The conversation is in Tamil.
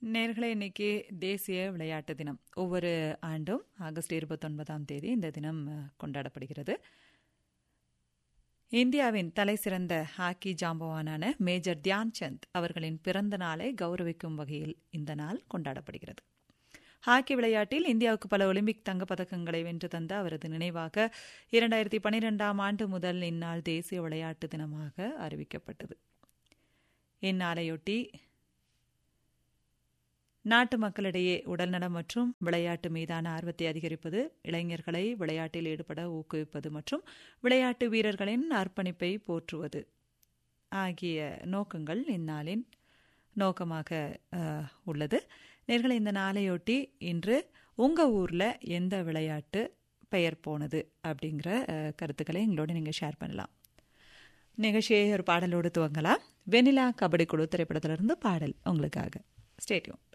நேர்களே இன்னைக்கு தேசிய விளையாட்டு தினம் ஒவ்வொரு ஆண்டும் ஆகஸ்ட் இருபத்தொன்பதாம் தேதி இந்த தினம் அஹ், கொண்டாடப்படுகிறது இந்தியாவின் தலைசிறந்த ஹாக்கி ஜாம்பவானான மேஜர் தியான் சந்த் அவர்களின் பிறந்த நாளை கௌரவிக்கும் வகையில் இந்த நாள் கொண்டாடப்படுகிறது ஹாக்கி விளையாட்டில் இந்தியாவுக்கு பல ஒலிம்பிக் தங்கப்பதக்கங்களை வென்று தந்த அவரது நினைவாக இரண்டாயிரத்தி பனிரெண்டாம் ஆண்டு முதல் இந்நாள் தேசிய விளையாட்டு தினமாக அறிவிக்கப்பட்டது இந்நாளையொட்டி நாட்டு மக்களிடையே உடல்நலம் மற்றும் விளையாட்டு மீதான ஆர்வத்தை அதிகரிப்பது இளைஞர்களை விளையாட்டில் ஈடுபட ஊக்குவிப்பது மற்றும் விளையாட்டு வீரர்களின் அர்ப்பணிப்பை போற்றுவது ஆகிய நோக்கங்கள் இந்நாளின் நோக்கமாக அஹ், உள்ளது நேர்களை இந்த நாளையொட்டி இன்று உங்கள் ஊரில் எந்த விளையாட்டு பெயர் போனது அப்படிங்கிற அஹ், கருத்துக்களை எங்களோட நீங்கள் ஷேர் பண்ணலாம் நிகழ்ச்சியை ஒரு பாடலோடு துவங்கலாம் வெனிலா கபடி குழு திரைப்படத்திலிருந்து பாடல் உங்களுக்காக ஸ்டேட்யூன்